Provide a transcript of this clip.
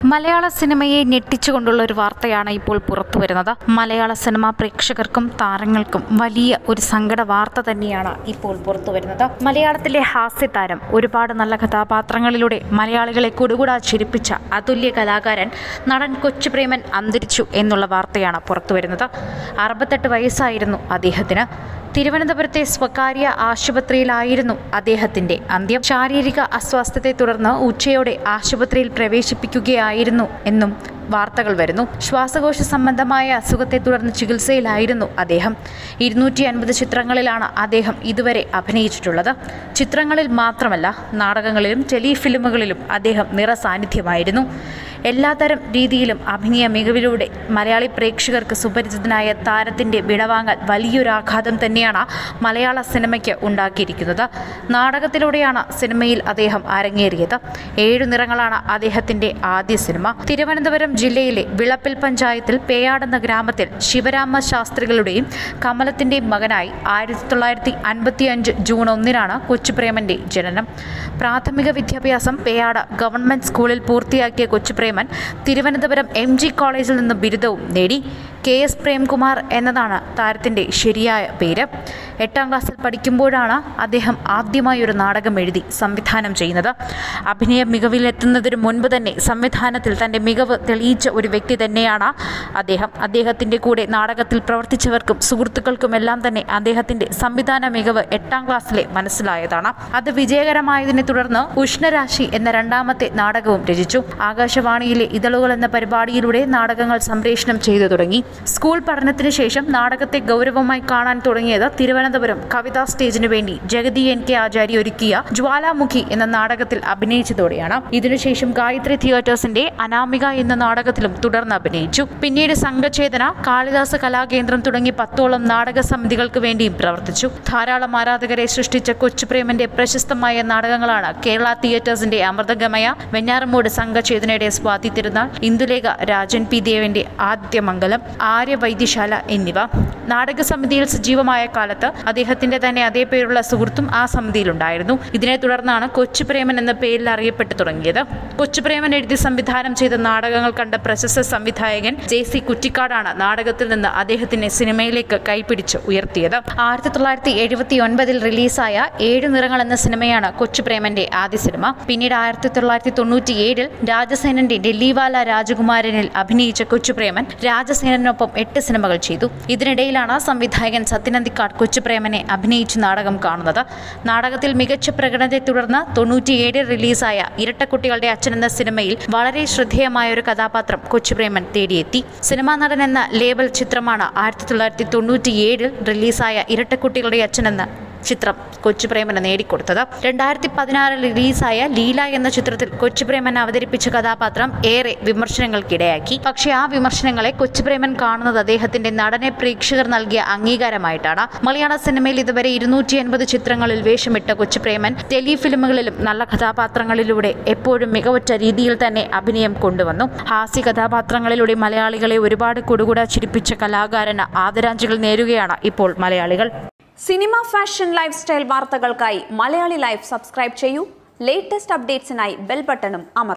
മലയാള സിനിമയെ ഞെട്ടിച്ചുകൊണ്ടുള്ള ഒരു വാർത്തയാണ് ഇപ്പോൾ പുറത്തു വരുന്നത് മലയാള സിനിമാ പ്രേക്ഷകർക്കും താരങ്ങൾക്കും വലിയ ഒരു സങ്കട വാർത്ത തന്നെയാണ് ഇപ്പോൾ പുറത്തു വരുന്നത് മലയാളത്തിലെ ഹാസ്യതാരം ഒരുപാട് നല്ല കഥാപാത്രങ്ങളിലൂടെ മലയാളികളെ കുടുകുടാ ചിരിപ്പിച്ച അതുല്യ കലാകാരൻ നടൻ കൊച്ചുപ്രേമൻ അന്തരിച്ചു എന്നുള്ള വാർത്തയാണ് പുറത്തു വരുന്നത് അറുപത്തെട്ട് വയസ്സായിരുന്നു അദ്ദേഹത്തിന് തിരുവനന്തപുരത്തെ സ്വകാര്യ ആശുപത്രിയിലായിരുന്നു അദ്ദേഹത്തിന്റെ അന്ത്യം ശാരീരിക അസ്വാസ്ഥ്യത്തെ തുടർന്ന് ഉച്ചയോടെ ആശുപത്രിയിൽ പ്രവേശിപ്പിക്കുകയായിരുന്നു എന്നും വാർത്തകൾ വരുന്നു ശ്വാസകോശ സംബന്ധമായ അസുഖത്തെ തുടർന്ന് ചികിത്സയിലായിരുന്നു അദ്ദേഹം ഇരുന്നൂറ്റി അൻപത് ചിത്രങ്ങളിലാണ് അദ്ദേഹം ഇതുവരെ അഭിനയിച്ചിട്ടുള്ളത് ചിത്രങ്ങളിൽ മാത്രമല്ല നാടകങ്ങളിലും ടെലിഫിലിമുകളിലും അദ്ദേഹം നിറസാന്നിധ്യമായിരുന്നു എല്ലാതരം രീതിയിലും അഭിനയ മികവിലൂടെ മലയാളി പ്രേക്ഷകർക്ക് സുപരിചിതനായ താരത്തിൻ്റെ വിടവാങ്ങൽ വലിയൊരു ആഘാതം തന്നെയാണ് മലയാള സിനിമയ്ക്ക് ഉണ്ടാക്കിയിരിക്കുന്നത് നാടകത്തിലൂടെയാണ് സിനിമയിൽ അദ്ദേഹം അരങ്ങേറിയത് ഏഴു നിറങ്ങളാണ് അദ്ദേഹത്തിൻ്റെ ആദ്യ സിനിമ തിരുവനന്തപുരം ജില്ലയിലെ വിളപ്പിൽ പഞ്ചായത്തിൽ പേയാടെന്ന ഗ്രാമത്തിൽ ശിവരാമ ശാസ്ത്രികളുടെയും കമലത്തിൻ്റെയും മകനായി ആയിരത്തി തൊള്ളായിരത്തി അൻപത്തി അഞ്ച് ജൂൺ ഒന്നിനാണ് കൊച്ചുപ്രേമൻ്റെ ജനനം പ്രാഥമിക വിദ്യാഭ്യാസം പേയാട് ഗവൺമെൻറ് സ്കൂളിൽ പൂർത്തിയാക്കിയ കൊച്ചുപ്രേമൻ തിരുവനന്തപുരം എം ജി കോളേജിൽ നിന്ന് ബിരുദവും നേടി കെ എസ് പ്രേംകുമാർ എന്നതാണ് താരത്തിൻ്റെ ശരിയായ പേര് എട്ടാം ക്ലാസ്സിൽ പഠിക്കുമ്പോഴാണ് അദ്ദേഹം ആദ്യമായി ഒരു നാടകം എഴുതി സംവിധാനം ചെയ്യുന്നത് അഭിനയ മികവിലെത്തുന്നതിന് മുൻപ് തന്നെ സംവിധാനത്തിൽ തൻ്റെ മികവ് തെളിയിച്ച ഒരു വ്യക്തി തന്നെയാണ് അദ്ദേഹം അദ്ദേഹത്തിൻ്റെ കൂടെ നാടകത്തിൽ പ്രവർത്തിച്ചവർക്കും സുഹൃത്തുക്കൾക്കുമെല്ലാം തന്നെ അദ്ദേഹത്തിൻ്റെ സംവിധാന മികവ് എട്ടാം ക്ലാസ്സിലെ മനസ്സിലായതാണ് അത് വിജയകരമായതിനെ തുടർന്ന് ഉഷ്ണരാശി എന്ന രണ്ടാമത്തെ നാടകവും രചിച്ചു ആകാശവാണിയിലെ ഇതളുകൾ എന്ന പരിപാടിയിലൂടെ നാടകങ്ങൾ സംപ്രേഷണം ചെയ്തു തുടങ്ങി സ്കൂൾ പഠനത്തിന് ശേഷം നാടകത്തെ ഗൗരവമായി കാണാൻ തുടങ്ങിയത് തിരുവനന്തപുരം കവിതാ സ്റ്റേജിനു വേണ്ടി ജഗതി എൻ കെ ആചാര്യ ഒരുക്കിയ ജ്വാലാമുഖി എന്ന നാടകത്തിൽ അഭിനയിച്ചതോടെയാണ് ഇതിനുശേഷം ഗായത്രി തിയേറ്റേഴ്സിന്റെ അനാമിക എന്ന നാടകത്തിലും തുടർന്ന് അഭിനയിച്ചു പിന്നീട് സംഘചേതന കാളിദാസ കലാകേന്ദ്രം തുടങ്ങി പത്തോളം നാടക സമിതികൾക്ക് വേണ്ടിയും പ്രവർത്തിച്ചു ധാരാളം ആരാധകരെ സൃഷ്ടിച്ച കൊച്ചുപ്രേമന്റെ പ്രശസ്തമായ നാടകങ്ങളാണ് കേരള തിയേറ്റേഴ്സിന്റെ അമൃതഗമയ വെഞ്ഞാറമൂട് സംഘചേതനയുടെ സ്വാതി തിരുനാൾ ഇന്ദുലേഖ രാജൻ പി ദേവന്റെ ആദ്യമംഗലം ആര്യ വൈദ്യശാല എന്നിവ നാടക സമിതിയിൽ സജീവമായ കാലത്ത് അദ്ദേഹത്തിന്റെ തന്നെ അതേ പേരുള്ള സുഹൃത്തും ആ സമിതിയിലുണ്ടായിരുന്നു ഇതിനെ തുടർന്നാണ് കൊച്ചുപ്രേമൻ എന്ന പേരിൽ അറിയപ്പെട്ടു തുടങ്ങിയത് കൊച്ചുപ്രേമൻ എഴുതി സംവിധാനം ചെയ്ത നാടകങ്ങൾ കണ്ട പ്രശസ്ത സംവിധായകൻ ജെ സി കുറ്റിക്കാടാണ് നാടകത്തിൽ നിന്ന് അദ്ദേഹത്തിനെ സിനിമയിലേക്ക് കൈപിടിച്ച് ഉയർത്തിയത് ആയിരത്തി തൊള്ളായിരത്തി എഴുപത്തി ഒൻപതിൽ റിലീസായ ഏഴു നിറങ്ങൾ എന്ന സിനിമയാണ് കൊച്ചുപ്രേമന്റെ ആദ്യ സിനിമ പിന്നീട് ആയിരത്തി തൊള്ളായിരത്തി തൊണ്ണൂറ്റി ഏഴിൽ രാജസേനന്റെ ഡെല്ലിവാല രാജകുമാരനിൽ അഭിനയിച്ച കൊച്ചുപ്രേമൻ രാജസേനനൊപ്പം എട്ട് സിനിമകൾ ചെയ്തു ഇതിനിടയിലാണ് സംവിധായകൻ സത്യനന്ദിക്കാട് കൊച്ചുപ്രേമനെ അഭിനയിച്ച് നാടകം കാണുന്നത് നാടകത്തിൽ മികച്ച പ്രകടനത്തെ തുടർന്ന് തൊണ്ണൂറ്റിയേഴിൽ റിലീസായ ഇരട്ടക്കുട്ടികളുടെ അച്ഛൻ എന്ന സിനിമയിൽ വളരെ ശ്രദ്ധേയമായ ഒരു കഥാപാത്രം കൊച്ചുപ്രേമൻ തേടിയെത്തി സിനിമാ നടൻ എന്ന ലേബൽ ചിത്രമാണ് ആയിരത്തി തൊള്ളായിരത്തി തൊണ്ണൂറ്റിയേഴിൽ റിലീസായ ഇരട്ടക്കുട്ടികളുടെ അച്ഛൻ എന്ന ചിത്രം കൊച്ചുപ്രേമന് നേടിക്കൊടുത്തത് രണ്ടായിരത്തി പതിനാറിൽ റിലീസായ ലീല എന്ന ചിത്രത്തിൽ കൊച്ചുപ്രേമൻ അവതരിപ്പിച്ച കഥാപാത്രം ഏറെ വിമർശനങ്ങൾക്കിടയാക്കി പക്ഷേ ആ വിമർശനങ്ങളെ കൊച്ചുപ്രേമൻ കാണുന്നത് അദ്ദേഹത്തിന്റെ നടനെ പ്രേക്ഷകർ നൽകിയ അംഗീകാരമായിട്ടാണ് മലയാള സിനിമയിൽ ഇതുവരെ ഇരുന്നൂറ്റി അൻപത് ചിത്രങ്ങളിൽ വേഷമിട്ട കൊച്ചുപ്രേമൻ ടെലിഫിലിമുകളിലും നല്ല കഥാപാത്രങ്ങളിലൂടെ എപ്പോഴും മികവുറ്റ രീതിയിൽ തന്നെ അഭിനയം കൊണ്ടുവന്നു ഹാസ്യ കഥാപാത്രങ്ങളിലൂടെ മലയാളികളെ ഒരുപാട് കുടുകുട ചിരിപ്പിച്ച കലാകാരന് ആദരാഞ്ജലികൾ നേരുകയാണ് ഇപ്പോൾ മലയാളികൾ സിനിമ ഫാഷൻ ലൈഫ് സ്റ്റൈൽ വാർത്തകൾക്കായി മലയാളി ലൈഫ് സബ്സ്ക്രൈബ് ചെയ്യൂ ലേറ്റസ്റ്റ് അപ്ഡേറ്റ്സിനായി ബെൽ ബട്ടണും അമർ